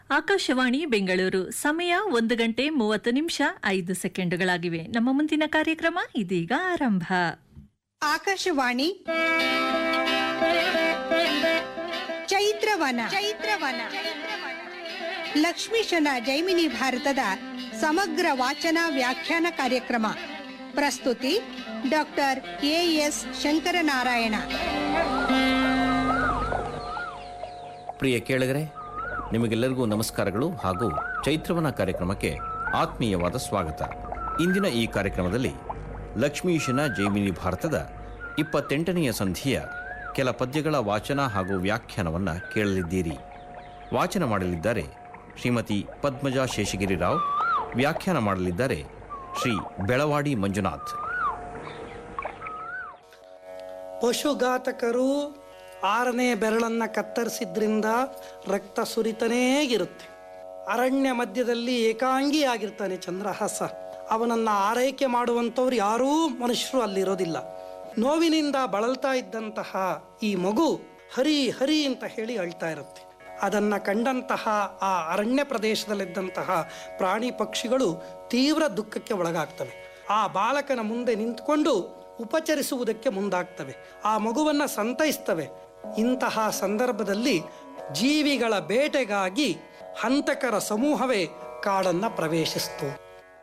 ಆಕಾಶವಾಣಿ ಬೆಂಗಳೂರು ಸಮಯ ಒಂದು ಗಂಟೆ ಮೂವತ್ತು ನಿಮಿಷ ಐದು ಸೆಕೆಂಡುಗಳಾಗಿವೆ ನಮ್ಮ ಮುಂದಿನ ಕಾರ್ಯಕ್ರಮ ಇದೀಗ ಆರಂಭ ಆಕಾಶವಾಣಿ ಚೈತ್ರವನ ಚೈತ್ರವನ ಲಕ್ಷ್ಮೀಶನ ಜೈಮಿನಿ ಭಾರತದ ಸಮಗ್ರ ವಾಚನ ವ್ಯಾಖ್ಯಾನ ಕಾರ್ಯಕ್ರಮ ಪ್ರಸ್ತುತಿ ಡಾಕ್ಟರ್ ಎ ಎಸ್ ಶಂಕರನಾರಾಯಣ ಪ್ರಿಯ ಕೇಳಿಗರೆ ನಿಮಗೆಲ್ಲರಿಗೂ ನಮಸ್ಕಾರಗಳು ಹಾಗೂ ಚೈತ್ರವನ ಕಾರ್ಯಕ್ರಮಕ್ಕೆ ಆತ್ಮೀಯವಾದ ಸ್ವಾಗತ ಇಂದಿನ ಈ ಕಾರ್ಯಕ್ರಮದಲ್ಲಿ ಲಕ್ಷ್ಮೀಶನ ಜೈಮಿನಿ ಭಾರತದ ಇಪ್ಪತ್ತೆಂಟನೆಯ ಸಂಧಿಯ ಕೆಲ ಪದ್ಯಗಳ ವಾಚನ ಹಾಗೂ ವ್ಯಾಖ್ಯಾನವನ್ನು ಕೇಳಲಿದ್ದೀರಿ ವಾಚನ ಮಾಡಲಿದ್ದಾರೆ ಶ್ರೀಮತಿ ಪದ್ಮಜಾ ಶೇಷಗಿರಿ ರಾವ್ ವ್ಯಾಖ್ಯಾನ ಮಾಡಲಿದ್ದಾರೆ ಶ್ರೀ ಬೆಳವಾಡಿ ಮಂಜುನಾಥ್ ಪಶುಘಾತಕರು ಆರನೇ ಬೆರಳನ್ನ ಕತ್ತರಿಸಿದ್ರಿಂದ ರಕ್ತ ಸುರಿತನೇ ಇರುತ್ತೆ ಅರಣ್ಯ ಮಧ್ಯದಲ್ಲಿ ಏಕಾಂಗಿ ಆಗಿರ್ತಾನೆ ಚಂದ್ರಹಾಸ ಅವನನ್ನ ಆರೈಕೆ ಮಾಡುವಂಥವ್ರು ಯಾರೂ ಮನುಷ್ಯರು ಅಲ್ಲಿರೋದಿಲ್ಲ ನೋವಿನಿಂದ ಬಳಲ್ತಾ ಇದ್ದಂತಹ ಈ ಮಗು ಹರಿ ಹರಿ ಅಂತ ಹೇಳಿ ಅಳ್ತಾ ಇರುತ್ತೆ ಅದನ್ನ ಕಂಡಂತಹ ಆ ಅರಣ್ಯ ಪ್ರದೇಶದಲ್ಲಿದ್ದಂತಹ ಪ್ರಾಣಿ ಪಕ್ಷಿಗಳು ತೀವ್ರ ದುಃಖಕ್ಕೆ ಒಳಗಾಗ್ತವೆ ಆ ಬಾಲಕನ ಮುಂದೆ ನಿಂತ್ಕೊಂಡು ಉಪಚರಿಸುವುದಕ್ಕೆ ಮುಂದಾಗ್ತವೆ ಆ ಮಗುವನ್ನ ಸಂತೈಸ್ತವೆ ಇಂತಹ ಸಂದರ್ಭದಲ್ಲಿ ಜೀವಿಗಳ ಬೇಟೆಗಾಗಿ ಹಂತಕರ ಸಮೂಹವೇ ಕಾಡನ್ನ ಪ್ರವೇಶಿಸ್ತು